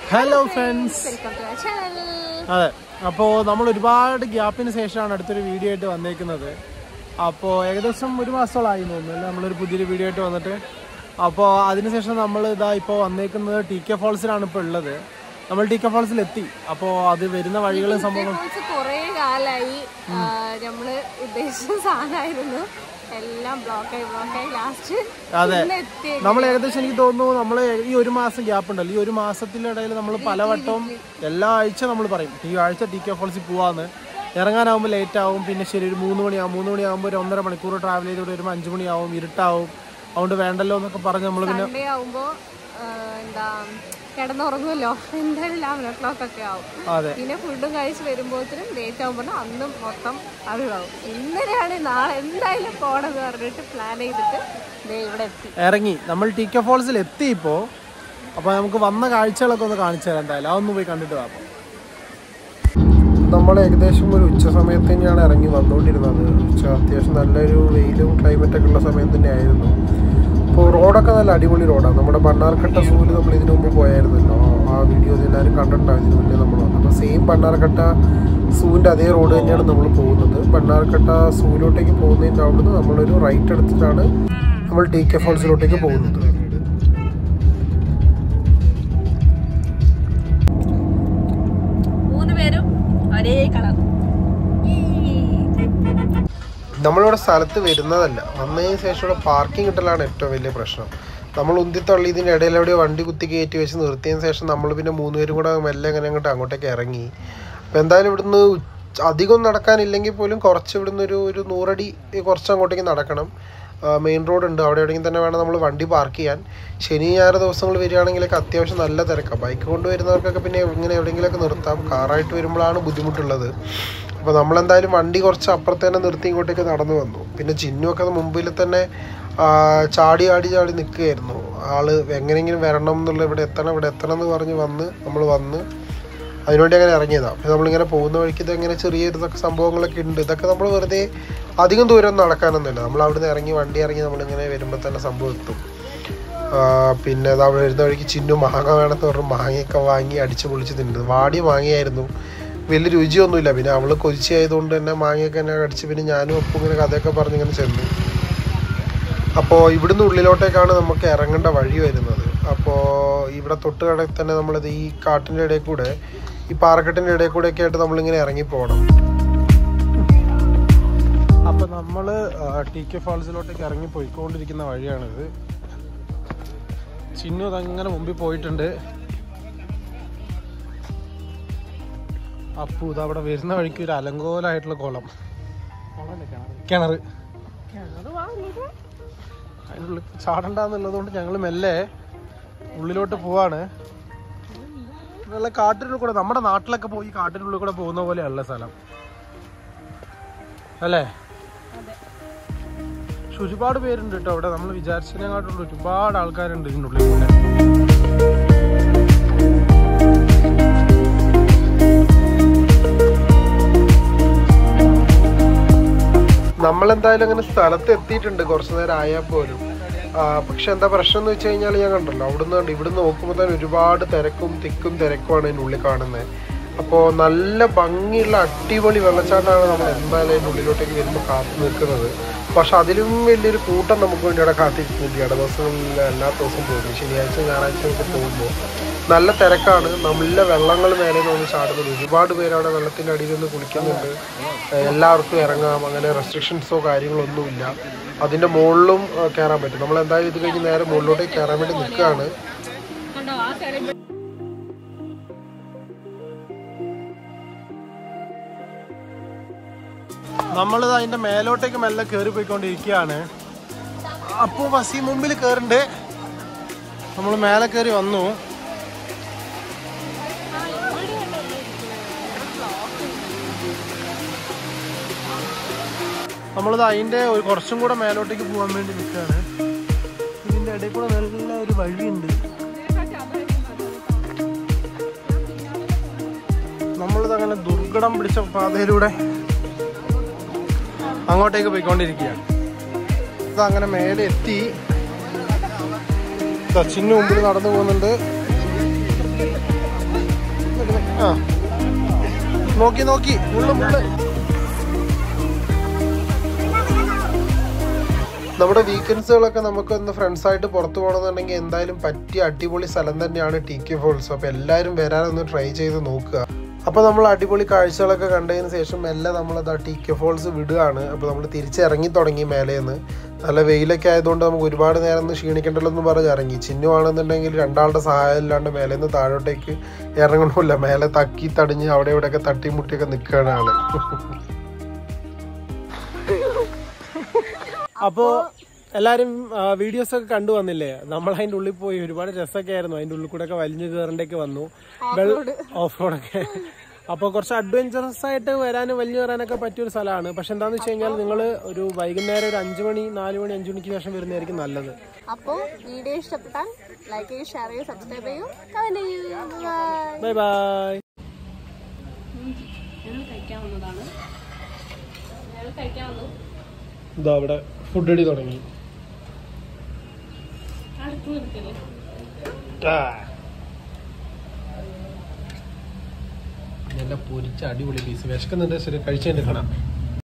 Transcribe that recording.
hello friends welcome to channel അതെ അപ്പോൾ നമ്മൾ ഒരുപാട് ഗ്യാപ്പിന് ശേഷമാണ് അടുത്തൊരു വീഡിയോ ആയിട്ട് വന്നേക്കുന്നത് അപ്പോൾ ഏകദേശം ഒരു മാസത്തോളായി എന്ന് തോന്നുന്നു അല്ലേ നമ്മളൊരു പുതിയൊരു വീഡിയോ ആയിട്ട് വന്നിട്ട് അപ്പോൾ അതിനുശേഷം നമ്മൾ ഇതാ ഇപ്പോൾ വന്നേക്കുന്നത് ടി കെ ഫോൾസിലാണ് ഇപ്പോൾ ഉള്ളത് നമ്മൾ ടി കെ ഫോൾസിൽ എത്തി അപ്പോൾ അത് വരുന്ന വഴികളും സംഭവം കുറച്ച് കുറേ കാലായി ആ, നമ്മള് ഉദ്ദേശിച്ച സാധനമായിരുന്നു എല്ലാം ബ്ലോക്കായി ബ്ലോക്കായി ലാസ്റ്റ് അതെ ഇന്ന് എത്തി നമ്മൾ ഏകദേശം എനിക്ക് തോന്നുന്നു നമ്മൾ ഈ ഒരു മാസം ഗ്യാപ്പ് ഉണ്ടല്ലോ ഈ ഒരു മാസത്തിനിടയിൽ നമ്മൾ പലവട്ടവും എല്ലാ ആഴ്ച നമ്മൾ പറയും ഈ ആഴ്ച ടി കെ ഫോൾസിൽ പോവാന്ന് ഇറങ്ങാനാവുമ്പോൾ ലേറ്റ് ആവും പിന്നെ ശരി ഒരു മൂന്ന് മണിയാവും മൂന്ന് മണിയാകുമ്പോൾ ഒരു ഒന്നര മണിക്കൂർ ട്രാവൽ ചെയ്തുകൊണ്ട് വരുമ്പോൾ അഞ്ച് മണിയാവും ഇരുട്ടാവും അതുകൊണ്ട് വേണ്ടല്ലോ എന്നൊക്കെ പറഞ്ഞ് നമ്മൾ പിന്നെ സൺഡേ ആവുമ്പോ ആ, എന്താ കിടന്നുറങ്ങുമല്ലോ എന്തായാലും ലെവൻ ഓ ക്ലോക്ക് ഒക്കെ ആവും അതെ പിന്നെ ഫുഡും കഴിച്ച് വരുമ്പോഴത്തേനും ലേറ്റ് ആകുമ്പോൾ അന്നും മൊത്തം അറിവാകും ഇന്നലെയാണ് നാളെ എന്തായാലും പോണെന്ന് പറഞ്ഞിട്ട് പ്ലാൻ ചെയ്തിട്ട് ദേ ഇവിടെ എത്തി ഇറങ്ങി നമ്മൾ ടി കെ ഫോൾസിൽ എത്തി ഇപ്പോൾ അപ്പോൾ നമുക്ക് വന്ന കാഴ്ചകളൊക്കെ ഒന്ന് കാണിച്ചു തരാം എന്തായാലും അതൊന്ന് പോയി കണ്ടിട്ട് വാ നമ്മൾ ഏകദേശം ഒരു ഉച്ച സമയത്ത് തന്നെയാണ് ഇറങ്ങി വന്നുകൊണ്ടിരുന്നത് ഉച്ച അത്യാവശ്യം നല്ലൊരു വെയിലും ക്ലൈമറ്റൊക്കെ ഉള്ള സമയം തന്നെയായിരുന്നു അപ്പോൾ റോഡൊക്കെ നല്ല അടിപൊളി റോഡാണ് നമ്മുടെ ബണ്ണാർക്കട്ട സൂല് നമ്മൾ ഇതിനു മുമ്പ് പോയായിരുന്നല്ലോ ആ വീഡിയോ എല്ലാവരും കണ്ടിട്ടുണ്ടാവും ഇതിനു മുന്നേ നമ്മൾ വന്നത് അപ്പോൾ സെയിം ബണ്ണാർക്കട്ട സൂവിൻ്റെ അതേ റോഡ് തന്നെയാണ് നമ്മൾ പോകുന്നത് ബണ്ണാർക്കട്ട സൂവിലോട്ടേക്ക് പോകുന്നതിൻ്റെ അവിടുന്ന് നമ്മളൊരു റൈറ്റ് എടുത്തിട്ടാണ് നമ്മൾ ടി കെ ഫോൾസിലോട്ടേക്ക് പോകുന്നത് മൂന്ന് പേരും ഒരേ കളർ നമ്മളിവിടെ സ്ഥലത്ത് വരുന്നതല്ല വന്നതിന് ശേഷമുള്ള പാർക്കിംഗ് കിട്ടലാണ് ഏറ്റവും വലിയ പ്രശ്നം നമ്മൾ ഉന്തിത്തള്ളി ഇതിൻ്റെ ഇടയിൽ എവിടെയോ വണ്ടി കുത്തി കയറ്റി വെച്ച് നിർത്തിയതിന് ശേഷം നമ്മൾ പിന്നെ മൂന്നുപേരും കൂടെ മെല്ലെ അങ്ങനെ അങ്ങോട്ട് അങ്ങോട്ടേക്ക് ഇറങ്ങി അപ്പോൾ എന്തായാലും ഇവിടുന്ന് ഉച്ച- അധികം നടക്കാനില്ലെങ്കിൽ പോലും കുറച്ച് ഇവിടുന്ന് ഒരു ഒരു നൂറടി കുറച്ച് അങ്ങോട്ടേക്ക് നടക്കണം മെയിൻ റോഡ് ഉണ്ട് അവിടെ എവിടെയെങ്കിലും തന്നെ വേണം നമ്മൾ വണ്ടി പാർക്ക് ചെയ്യാൻ ശനി ഞായർ ദിവസങ്ങൾ വരികയാണെങ്കിലൊക്കെ അത്യാവശ്യം നല്ല തിരക്കാണ് ബൈക്ക് കൊണ്ട് വരുന്നവർക്കൊക്കെ പിന്നെ ഇങ്ങനെ എവിടെയെങ്കിലുമൊക്കെ നിർത്താം കാറായിട്ട് വരുമ്പോഴാണ് ബുദ്ധിമുട്ടുള്ളത് അപ്പോൾ നമ്മളെന്തായാലും വണ്ടി കുറച്ച് അപ്പുറത്ത് തന്നെ നിർത്തി ഇങ്ങോട്ടേക്ക് നടന്നു വന്നു പിന്നെ ചിന്നുമൊക്കെ മുമ്പിൽ തന്നെ ആ, ചാടി ആടി ചാടി നിൽക്കുകയായിരുന്നു ആള് എങ്ങനെയെങ്കിലും വരണം എന്നുള്ള ഇവിടെ എത്തണം ഇവിടെ എത്തണം എന്ന് പറഞ്ഞ് വന്ന് നമ്മൾ വന്ന് അതിനുവേണ്ടി അങ്ങനെ ഇറങ്ങിയതാണ് അപ്പോൾ നമ്മളിങ്ങനെ പോകുന്ന വഴിക്ക് ഇതങ്ങനെ ചെറിയ ഇതൊക്കെ സംഭവങ്ങളൊക്കെ ഉണ്ട് ഇതൊക്കെ നമ്മൾ വെറുതെ അധികം ദൂരം നടക്കാനൊന്നുമില്ല നമ്മൾ അവിടുന്ന് ഇറങ്ങി വണ്ടി ഇറങ്ങി നമ്മളിങ്ങനെ വരുമ്പോൾ തന്നെ സംഭവം എത്തും ആ, പിന്നെ അത് അവിടെ വരുന്ന വഴിക്ക് ചിന്നു മാങ്ങ വേണമെന്ന് പറഞ്ഞ് മാങ്ങയൊക്കെ വാങ്ങി അടിച്ച് പൊളിച്ച് തിന്നത് വാടിയ മാങ്ങയായിരുന്നു വലിയ രുചിയൊന്നുമില്ല പിന്നെ അവള് കൊതിച്ചായതുകൊണ്ട് തന്നെ മാങ്ങയൊക്കെ എന്നെ അടിച്ച് പിന്നെ ഞാനും ഒപ്പം ഇങ്ങനെ കഥയൊക്കെ പറഞ്ഞ് ഇങ്ങനെ ചെന്നു അപ്പോൾ ഇവിടുന്ന് ഉള്ളിലോട്ടേക്കാണ് നമുക്ക് ഇറങ്ങേണ്ട വഴി വരുന്നത് അപ്പോൾ ഇവിടെ തൊട്ട് കട തന്നെ നമ്മളിത് ഈ കാട്ടിൻ്റെ ഇടയിൽ കൂടെ ഈ പാറക്കെട്ടിൻ്റെ ഇടയിൽ കൂടെ ഒക്കെ ആയിട്ട് നമ്മളിങ്ങനെ ഇറങ്ങി പോകണം അപ്പോൾ നമ്മൾ ടി കെ ഫാൾസിലോട്ടേക്ക് ഇറങ്ങി പോയിക്കൊണ്ടിരിക്കുന്ന വഴിയാണിത് ചിന്നു അതങ്ങനെ മുമ്പിൽ പോയിട്ടുണ്ട് അപ്പു ഇത് അവിടെ വരുന്ന വഴിക്ക് ഒരു അലങ്കോലായിട്ടുള്ള കുളം കിണറ് അതിനുള്ളിൽ ചാടണ്ടെന്നുള്ളത് കൊണ്ട് ഞങ്ങൾ മെല്ലെ ഉള്ളിലോട്ട് പോവാണ് നല്ല കാട്ടിനുള്ളിൽ കൂടെ നമ്മുടെ നാട്ടിലൊക്കെ പോയി കാട്ടിനുള്ളിൽ കൂടെ പോകുന്ന പോലെയല്ല സ്ഥലം അല്ലേ പക്ഷെ ഒരുപാട് പേരുണ്ട് കേട്ടോ അവിടെ നമ്മൾ വിചാരിച്ചതിനെക്കാട്ടുള്ള ഒരുപാട് ആൾക്കാരുണ്ട് ഇതിനുള്ളിൽ കൂടെ നമ്മളെന്തായാലും അങ്ങനെ സ്ഥലത്ത് എത്തിയിട്ടുണ്ട് കുറച്ച് നേരം ആയാൽ പോലും ആ, പക്ഷെ എന്താ പ്രശ്നം എന്ന് വെച്ച് കഴിഞ്ഞാൽ ഞാൻ കണ്ടല്ലോ അവിടുന്ന് കണ്ട് ഇവിടുന്ന് നോക്കുമ്പോൾ തന്നെ ഒരുപാട് തിരക്കും തിക്കും തിരക്കുമാണ് അതിൻ്റെ ഉള്ളിൽ കാണുന്നത് അപ്പോൾ നല്ല ഭംഗിയുള്ള അടിപൊളി വെള്ളച്ചാട്ടമാണ് നമ്മൾ എന്തായാലും അതിൻ്റെ ഉള്ളിലോട്ടേക്ക് വരുമ്പോൾ കാത്തു നിൽക്കുന്നത് പക്ഷെ അതിലും വലിയൊരു കൂട്ടം നമുക്ക് വേണ്ടി അവിടെ കാത്തിരിക്കുന്നുണ്ട് ഇട ദിവസങ്ങളിൽ എല്ലാ ദിവസവും പോകുന്നു ശനിയാഴ്ച ഞായറാഴ്ച ഒക്കെ പോകുമ്പോൾ നല്ല തിരക്കാണ് നല്ല വെള്ളങ്ങൾ മേലെ നിന്ന് ചാടുന്നുണ്ട് ഒരുപാട് പേര് അവിടെ വെള്ളത്തിൻ്റെ അടിയിൽ നിന്ന് കുളിക്കുന്നുണ്ട് ഏഹ് എല്ലാവർക്കും ഇറങ്ങാം അങ്ങനെ റെസ്ട്രിക്ഷൻസോ കാര്യങ്ങളോ ഒന്നുമില്ല അതിൻ്റെ മുകളിലും ഏഹ് കയറാൻ പറ്റും നമ്മൾ എന്തായാലും ഇത് കഴിഞ്ഞ് നേരെ മുകളിലോട്ടേക്ക് കയറാൻ വേണ്ടി നിൽക്കുകയാണ് കണ്ടോ ആ സൈഡിൽ നമ്മളിത് അതിന്റെ മേലോട്ടേക്ക് മെല്ലെ കയറി പോയിക്കൊണ്ടിരിക്കുകയാണ് അപ്പോൾ ബസ് ഈ മുമ്പിൽ കയറുണ്ട് നമ്മൾ മേലെ കയറി വന്നു നമ്മളിത് അതിന്റെ ഒരു കുറച്ചും കൂടെ മേലോട്ടേക്ക് പോകാൻ വേണ്ടി നിൽക്കുകയാണ് ഇതിന്റെ ഇടയിൽ കൂടെ നല്ല ഒരു വഴിയുണ്ട് നമ്മളിത് അങ്ങനെ ദുർഘടം പിടിച്ച പാതയിലൂടെ അങ്ങോട്ടേക്ക് പോയിക്കൊണ്ടിരിക്കുകയാണ് ഇത് അങ്ങനെ മേലെ എത്തി ദച്ചിന് മുമ്പിൽ നടന്നു പോകുന്നുണ്ട് നോക്കി നോക്കി മുള്ളു മുള്ളു നമ്മുടെ വീക്കെൻഡ്സുകളൊക്കെ നമുക്ക് ഒന്ന് ഫ്രണ്ട്സ് ആയിട്ട് പുറത്തു പോകണമെന്നുണ്ടെങ്കിൽ എന്തായാലും പറ്റിയ അടിപൊളി സ്ഥലം തന്നെയാണ് ടി കെ ഫോൾസ് അപ്പോൾ എല്ലാവരും വരാനൊന്ന് ട്രൈ ചെയ്ത് നോക്കുക അപ്പോൾ നമ്മൾ അടിപൊളി കാഴ്ചകളൊക്കെ കണ്ടതിന് ശേഷം എല്ലാം നമ്മളത് ടി കെ ഫോൾസ് വിടുകയാണ് അപ്പോൾ നമ്മൾ തിരിച്ചിറങ്ങി തുടങ്ങി മേലേന്ന് നല്ല വെയിലൊക്കെ ആയതുകൊണ്ട് നമുക്ക് ഒരുപാട് നേരം ഒന്ന് ക്ഷീണിക്കണ്ടല്ലോ എന്ന് പറഞ്ഞ് ഇറങ്ങി ചിന്നുവാണെന്നുണ്ടെങ്കിൽ രണ്ടാളുടെ സഹായം ഇല്ലാണ്ട് മേലേന്ന് താഴോട്ടേക്ക് ഇറങ്ങണമില്ല മേലെ തക്കി തടിഞ്ഞ് അവിടെ ഇവിടെയൊക്കെ തട്ടിമുട്ടിയൊക്കെ നിൽക്കുകയാണ് ആള് അപ്പോ എല്ലാരും വീഡിയോസ് ഒക്കെ കണ്ടു വന്നില്ലേ നമ്മൾ അതിന്റെ ഉള്ളിൽ പോയി ഒരുപാട് രസമൊക്കെ ആയിരുന്നു അതിന്റെ ഉള്ളിൽ കൂടെ ഒക്കെ വലിഞ്ഞു കയറേണ്ടൊക്കെ വന്നു ഓഫ് റോഡൊക്കെ അപ്പൊ കുറച്ച് അഡ്വഞ്ചറസ് ആയിട്ട് വരാനും വലിഞ്ഞു കയറാനൊക്കെ പറ്റിയ ഒരു സ്ഥലമാണ് പക്ഷെ എന്താന്ന് വെച്ച് കഴിഞ്ഞാൽ നിങ്ങൾ ഒരു വൈകുന്നേരം ഒരു അഞ്ചു മണി നാല് മണി അഞ്ചു മണിക്ക് ശേഷം വരുന്നതായിരിക്കും നല്ലത് അപ്പോൾ വീഡിയോ ഇഷ്ടപ്പെട്ടാൽ ലൈക്ക് ചെയ്യൂ ഷെയർ ചെയ്യൂ സബ്സ്ക്രൈബ് ചെയ്യൂ കമന്റ് ചെയ്യൂ ബൈ ബൈ ബൈ ഞങ്ങൾ കഴിക്കാൻ വന്നതാണ് ഞങ്ങൾ കഴിക്കാൻ വന്നു ഇതാ അവിടെ ഫുഡ് അടി തുടങ്ങി അടുത്ത് നിൽക്കല്ലേ നല്ല പൊരിച്ച അടിപൊളി പീസ് വിശക്കുന്നുണ്ട് ശരി കഴിച്ചതിന്റെ കാണാം